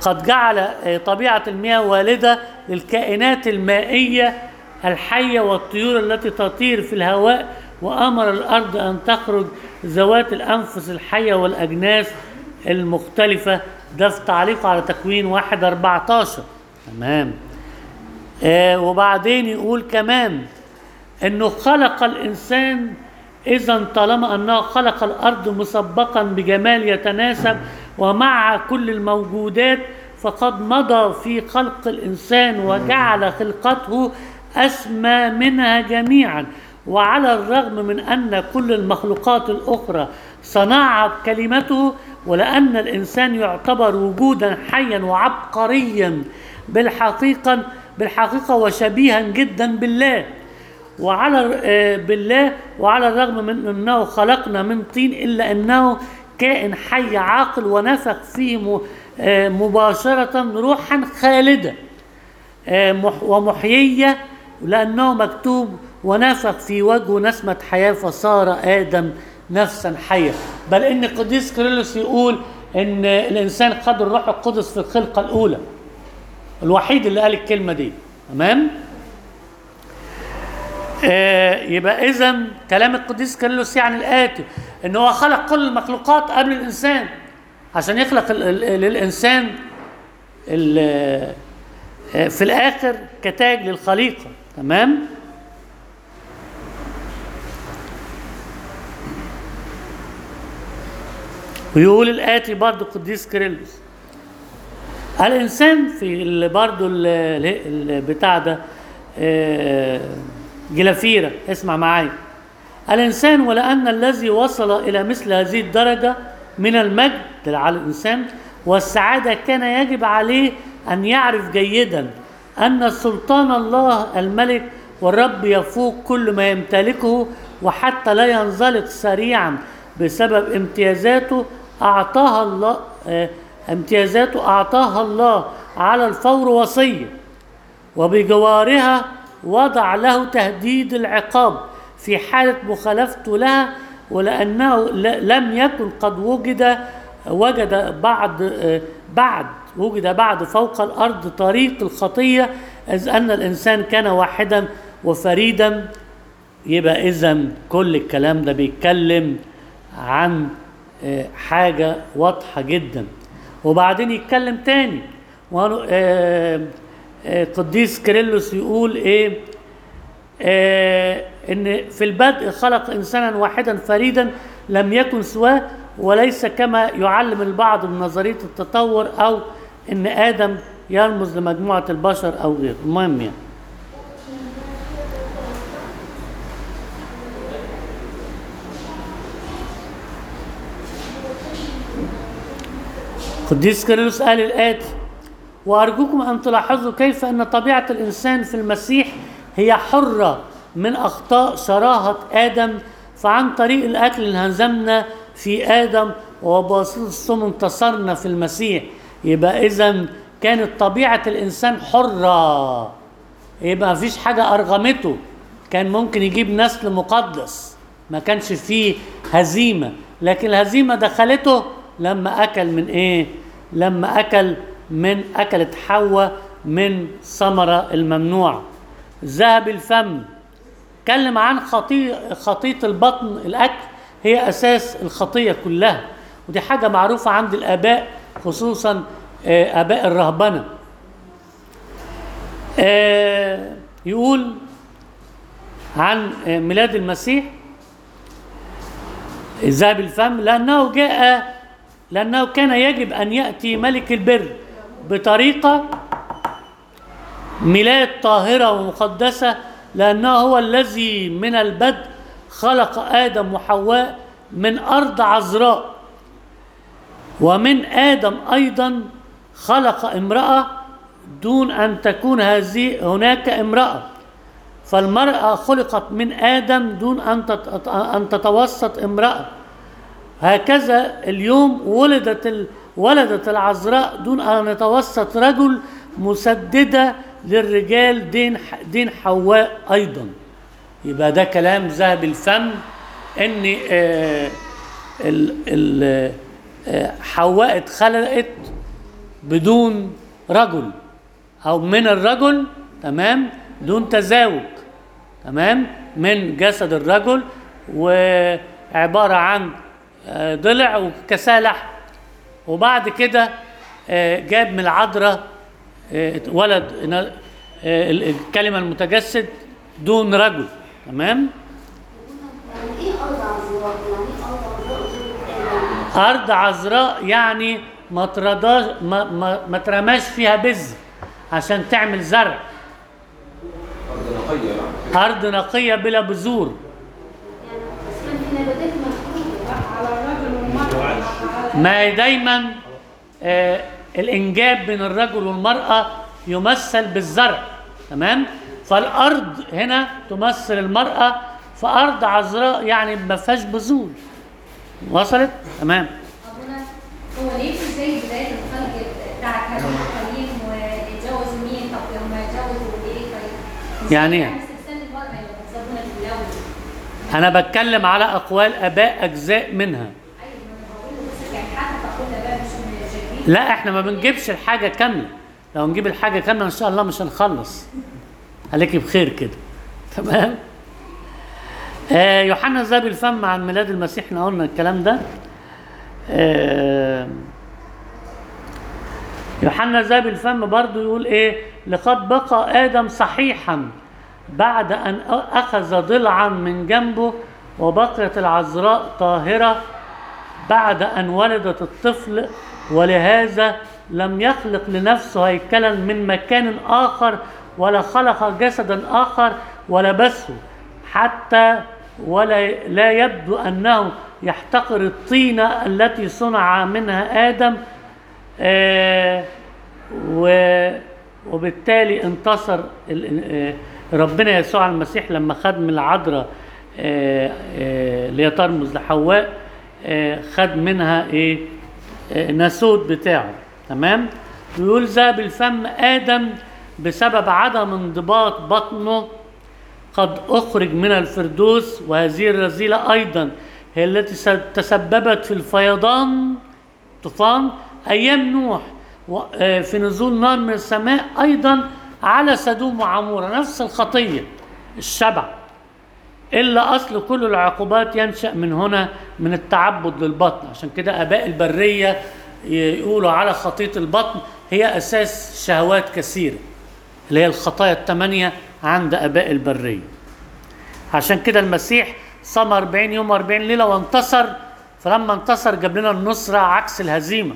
وقد جعل آه، طبيعة المياه والدة للكائنات المائية الحية والطيور التي تطير في الهواء وأمر الأرض أن تخرج ذوات الأنفس الحية والأجناس المختلفة ده في تعليقه على تكوين واحد 14 تمام آه وبعدين يقول كمان انه خلق الانسان اذا طالما انه خلق الارض مسبقا بجمال يتناسب ومع كل الموجودات فقد مضى في خلق الانسان وجعل خلقته اسمى منها جميعا وعلى الرغم من ان كل المخلوقات الاخرى صنعها بكلمته ولان الانسان يعتبر وجودا حيا وعبقريا بالحقيقه بالحقيقه وشبيها جدا بالله وعلى آه، بالله وعلى الرغم من انه خلقنا من طين الا انه كائن حي عاقل ونفخ فيه م- آه، مباشرة روحا خالدة آه، مح- ومحيية لأنه مكتوب ونفخ في وجهه نسمة حياة فصار آدم نفسا حية بل إن القديس كيرلس يقول إن الإنسان خد الروح القدس في الخلقة الأولى الوحيد اللي قال الكلمة دي تمام؟ آه، يبقى اذا كلام القديس كيرلس يعني الاتي ان هو خلق كل المخلوقات قبل الانسان عشان يخلق ال- ال- للانسان ال- آه، في الاخر كتاج للخليقه تمام ويقول الاتي برضه القديس كيرلس الانسان في ال- برضه ال- ال- ال- بتاع ده آه، جلافيرة اسمع معايا الانسان ولان الذي وصل الى مثل هذه الدرجه من المجد على الانسان والسعاده كان يجب عليه ان يعرف جيدا ان سلطان الله الملك والرب يفوق كل ما يمتلكه وحتى لا ينزلق سريعا بسبب امتيازاته اعطاها الله آه، امتيازاته اعطاها الله على الفور وصيه وبجوارها وضع له تهديد العقاب في حالة مخالفته لها ولأنه ل- لم يكن قد وجد وجد بعد آه، بعد وجد بعد فوق الأرض طريق الخطية إذ أن الإنسان كان واحدا وفريدا يبقى إذا كل الكلام ده بيتكلم عن آه، حاجة واضحة جدا وبعدين يتكلم تاني وهو- آه، آه، قديس كيرلس يقول ايه آه ان في البدء خلق انسانا واحدا فريدا لم يكن سواه وليس كما يعلم البعض من نظريه التطور او ان ادم يرمز لمجموعه البشر او غيره المهم يعني قديس كيرلس قال الآتي وأرجوكم أن تلاحظوا كيف أن طبيعة الإنسان في المسيح هي حرة من أخطاء شراهة آدم فعن طريق الأكل انهزمنا في آدم وبواسطة السم انتصرنا في المسيح يبقى إذا كانت طبيعة الإنسان حرة يبقى مفيش حاجة أرغمته كان ممكن يجيب نسل مقدس ما كانش فيه هزيمة لكن الهزيمة دخلته لما أكل من إيه لما أكل من أكلت حواء من ثمرة الممنوع ذهب الفم اتكلم عن خطية خطية البطن الأكل هي أساس الخطية كلها ودي حاجة معروفة عند الآباء خصوصا آه، آباء الرهبنة آه، يقول عن آه، ميلاد المسيح ذهب الفم لأنه جاء لأنه كان يجب أن يأتي ملك البر بطريقة ميلاد طاهرة ومقدسة لأنه هو الذي من البدء خلق آدم وحواء من أرض عذراء ومن آدم أيضا خلق امرأة دون أن تكون هذه هناك امرأة فالمرأة خلقت من آدم دون أن تت- أن تتوسط امرأة هكذا اليوم ولدت ال... ولدت العذراء دون ان يتوسط رجل مسدده للرجال دين ح... دين حواء ايضا يبقى ده كلام ذهب الفم ان آه ال... ال... آه حواء اتخلقت بدون رجل او من الرجل تمام دون تزاوج تمام من جسد الرجل وعباره عن آه، ضلع وكساه لحم وبعد كده آه، جاب من العذراء آه، ولد ن- آه، الكلمه المتجسد دون رجل تمام يعني ايه ارض عذراء؟ يعني ايه ارض عذراء غير آدم؟ ارض عذراء يعني ما ترضاش ما, ما, ما ترماش فيها بذر عشان تعمل زرع أرض نقية يعني ارض نقيه بلا بذور يعني بس كان في نباتات مفروضة على الرجل والمرأة على ما هي دايما آه الانجاب بين الرجل والمراه يمثل بالزرع تمام فالارض هنا تمثل المراه فارض عذراء يعني ما فيهاش بذور وصلت تمام أبونا هو ليه في زي بداية الخلق بتاع كريم وكريم ويتجوز مين طب لما يتجوزوا ايه طيب؟ يعني ايه؟ يعني استبسال المرأة اللي بتسابونا في الأول انا بتكلم على اقوال اباء اجزاء منها أيوة ما أنا بقول له بس يعني حتى تقول ده بقى مش من الجديد لا احنا ما بنجيبش الحاجة كاملة لو نجيب الحاجة كاملة ان شاء الله مش هنخلص عليكي بخير كده تمام آه يوحنا ذهب الفم عن ميلاد المسيح احنا قلنا الكلام ده آه يوحنا ذهب الفم برضو يقول ايه لقد بقى ادم صحيحا بعد ان اخذ ضلعا من جنبه وبقيت العذراء طاهره بعد أن ولدت الطفل ولهذا لم يخلق لنفسه هيكلا من مكان آخر ولا خلق جسدا آخر ولبسه حتى ولا لا يبدو أنه يحتقر الطينة التي صنع منها آدم آه، و- وبالتالي انتصر ال- آه، ربنا يسوع المسيح لما خد من العذراء آه، آه، اللي هي ترمز لحواء آه، خد منها ايه آه، ناسوت بتاعه تمام ويقول ذهب الفم ادم بسبب عدم انضباط بطنه قد أخرج من الفردوس وهذه الرذيلة أيضا هي التي س- تسببت في الفيضان طوفان أيام نوح و- آه، في نزول نار من السماء أيضا على سدوم وعمورة نفس الخطية الشبع إلا أصل كل العقوبات ينشأ من هنا من التعبد للبطن عشان كده آباء البرية يقولوا على خطية البطن هي أساس شهوات كثيرة اللي هي الخطايا الثمانية عند آباء البرية عشان كده المسيح صام 40 يوم 40 ليلة وانتصر فلما انتصر جاب لنا النصرة عكس الهزيمة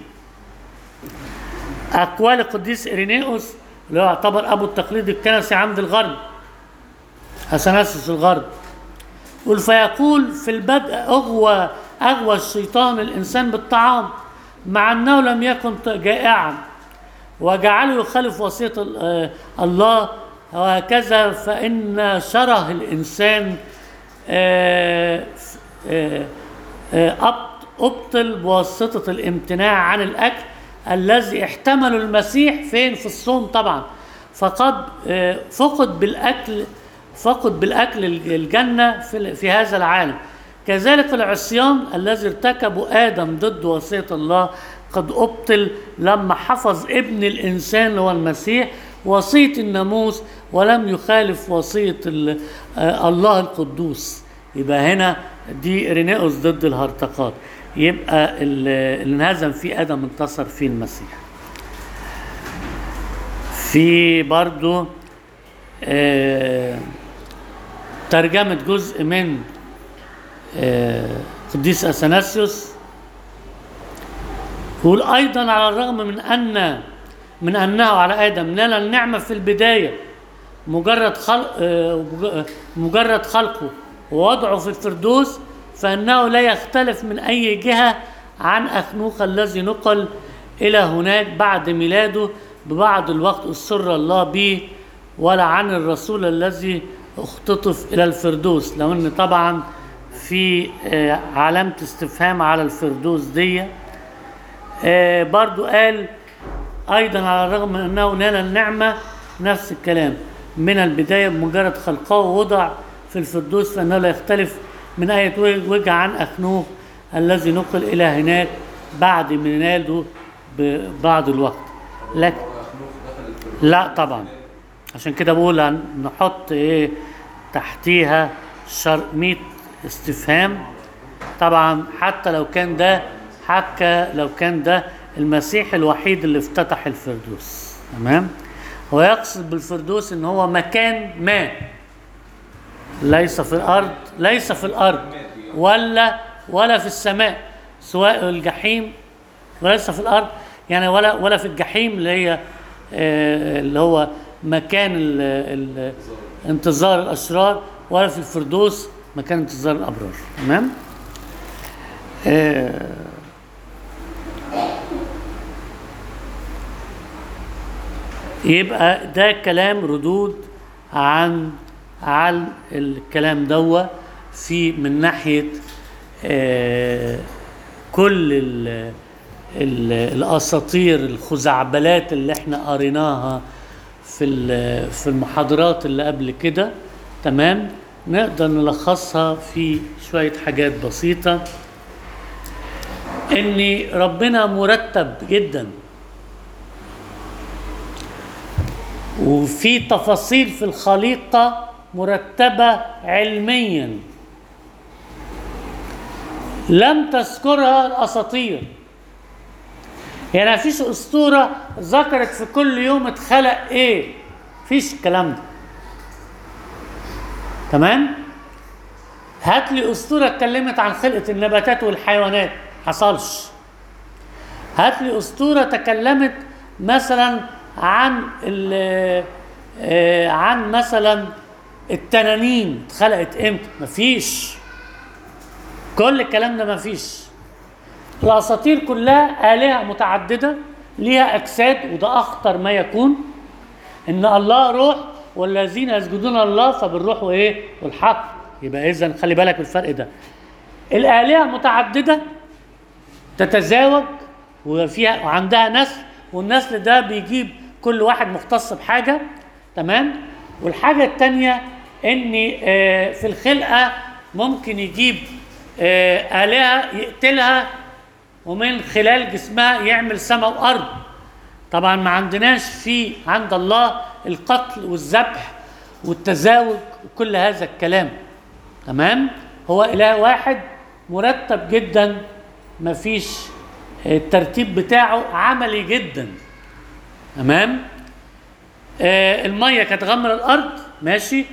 أقوال القديس إيرينيوس اللي هو يعتبر أبو التقليد الكنسي عند الغرب أثناسيوس الغرب يقول فيقول في البدء أغوى أغوى الشيطان الإنسان بالطعام مع أنه لم يكن جائعا وجعله يخالف وصية ال- آه، الله وهكذا فإن شره الإنسان آه، ف- آه، آه، أبط- أبطل بواسطة الامتناع عن الأكل الذي احتمله المسيح فين في الصوم طبعا فقد آه، فقد بالأكل فقد بالأكل الج- الجنة في في هذا العالم كذلك العصيان الذي ارتكبه آدم ضد وصية الله قد أبطل لما حفظ ابن الإنسان اللي هو المسيح وصية الناموس ولم يخالف وصية ال- آه، الله القدوس يبقى هنا دي رينيوس ضد الهرطقات يبقى ال- اللي انهزم فيه آدم انتصر فيه المسيح في برضو آه، ترجمة جزء من آه، قديس أثناسيوس يقول أيضا على الرغم من أن من أنه على آدم نال النعمة في البداية مجرد خلق آه، مج- مجرد خلقه ووضعه في الفردوس فإنه لا يختلف من أي جهة عن أخنوخ الذي نقل إلى هناك بعد ميلاده ببعض الوقت أسر الله به ولا عن الرسول الذي اختطف إلى الفردوس لو أن طبعا في آه، علامة استفهام على الفردوس دي آه، برضو قال ايضا على الرغم من انه نال النعمه نفس الكلام من البدايه بمجرد خلقه ووضع في الفردوس فانه لا يختلف من ايه وجه عن اخنوخ الذي نقل الى هناك بعد ميلاده ببعض الوقت لكن أخنوخ دخل الفردوس لا طبعا عشان كده بقول هن- نحط ايه تحتيها شر 100 استفهام طبعا حتى لو كان ده حتى لو كان ده المسيح الوحيد اللي افتتح الفردوس تمام هو يقصد بالفردوس ان هو مكان ما ليس في الارض ليس في الارض ولا ولا في السماء سواء الجحيم وليس في الارض يعني ولا ولا في الجحيم اللي هي آه، اللي هو مكان ال- ال- انتظار الاشرار ولا في الفردوس مكان انتظار الابرار تمام آه، يبقى ده كلام ردود عن عن الكلام دوا في من ناحيه آه، كل ال ال الاساطير الخزعبلات اللي احنا قريناها في ال- في المحاضرات اللي قبل كده تمام نقدر نلخصها في شويه حاجات بسيطه ان ربنا مرتب جدا وفي تفاصيل في الخليقه مرتبه علميا لم تذكرها الاساطير يعني مفيش اسطوره ذكرت في كل يوم اتخلق ايه مفيش الكلام ده تمام هات لي اسطوره اتكلمت عن خلقه النباتات والحيوانات حصلش هات لي اسطوره تكلمت مثلا عن ال- آه، عن مثلا التنانين اتخلقت امتى مفيش كل الكلام ده مفيش الاساطير كلها الهه متعدده ليها اجساد وده اخطر ما يكون ان الله روح والذين يسجدون الله فبالروح وايه والحق يبقى اذا خلي بالك من الفرق ده الالهه متعدده تتزاوج وفيها وعندها نسل والنسل ده بيجيب كل واحد مختص بحاجه تمام والحاجه الثانيه ان آه، في الخلقه ممكن يجيب آه، الهه يقتلها ومن خلال جسمها يعمل سماء وارض طبعا ما عندناش في عند الله القتل والذبح والتزاوج وكل هذا الكلام تمام هو اله واحد مرتب جدا ما فيش الترتيب بتاعه عملي جدا تمام آه الميه كانت غمر الارض ماشي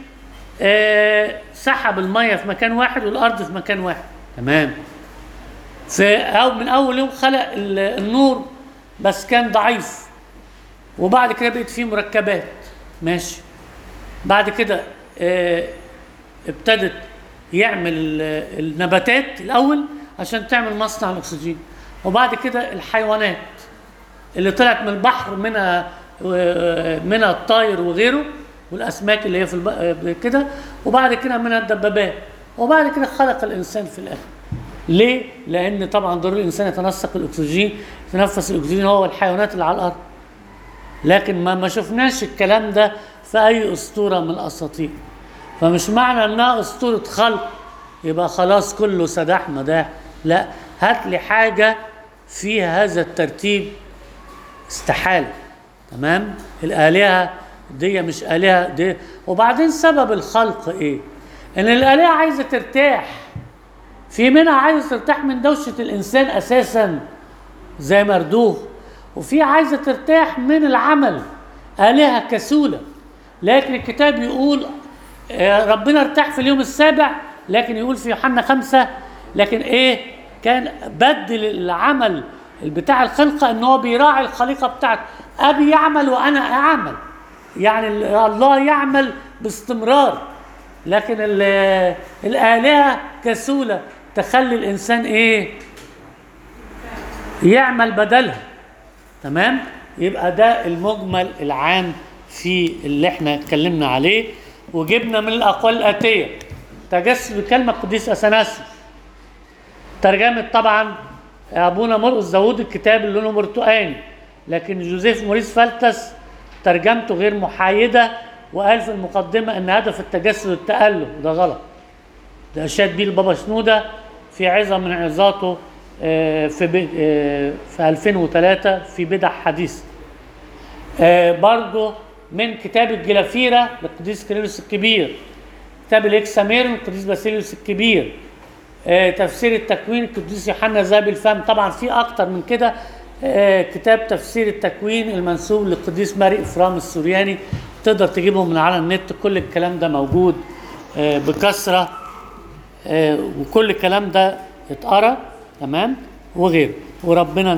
آه سحب الميه في مكان واحد والارض في مكان واحد تمام في أو من اول يوم خلق ال- النور بس كان ضعيف وبعد كده بقت فيه مركبات ماشي بعد كده آه ابتدت يعمل ال- النباتات الاول عشان تعمل مصنع الاكسجين وبعد كده الحيوانات اللي طلعت من البحر منها منها الطاير وغيره والاسماك اللي هي في الب... كده وبعد كده منها الدبابات وبعد كده خلق الانسان في الاخر ليه؟ لان طبعا ضروري الانسان يتنسق الاكسجين يتنفس الاكسجين هو والحيوانات اللي على الارض لكن ما ما شفناش الكلام ده في اي اسطوره من الاساطير فمش معنى انها اسطوره خلق يبقى خلاص كله سداح مداح لا هات لي حاجه فيها هذا الترتيب استحاله تمام الالهه دي مش الهه دي وبعدين سبب الخلق ايه ان الالهه عايزه ترتاح في منها عايزه ترتاح من دوشه الانسان اساسا زي مردوه وفي عايزه ترتاح من العمل الهه كسوله لكن الكتاب يقول آه، ربنا ارتاح في اليوم السابع لكن يقول في يوحنا خمسة لكن ايه كان بدل العمل بتاع الخلقة ان هو بيراعي الخليقة بتاعته ابي يعمل وانا اعمل يعني ال- الله يعمل باستمرار لكن ال- الآلهة كسولة تخلي الإنسان إيه يعمل بدلها تمام يبقى ده المجمل العام في اللي احنا اتكلمنا عليه وجبنا من الأقوال الآتية تجسد بكلمة قديس أثناسيوس ترجمة طبعا أبونا مرقس داوود الكتاب اللي لونه برتقاني لكن جوزيف موريس فالتس ترجمته غير محايدة وقال في المقدمة أن هدف التجسد التأله وده غلط ده أشاد بيه البابا شنودة في عظة من عظاته آه، في ب- آه، في 2003 في بدع حديث آه برضو من كتاب الجلافيرة للقديس كيرلس الكبير كتاب الإكساميرون للقديس باسيليوس الكبير آه تفسير التكوين القديس يوحنا ذهب الفم طبعا في أكتر من كده آه كتاب تفسير التكوين المنسوب للقديس ماري إفرام السورياني تقدر تجيبهم من على النت كل الكلام ده موجود آه بكثرة آه وكل الكلام ده اتقرا تمام وغيره وربنا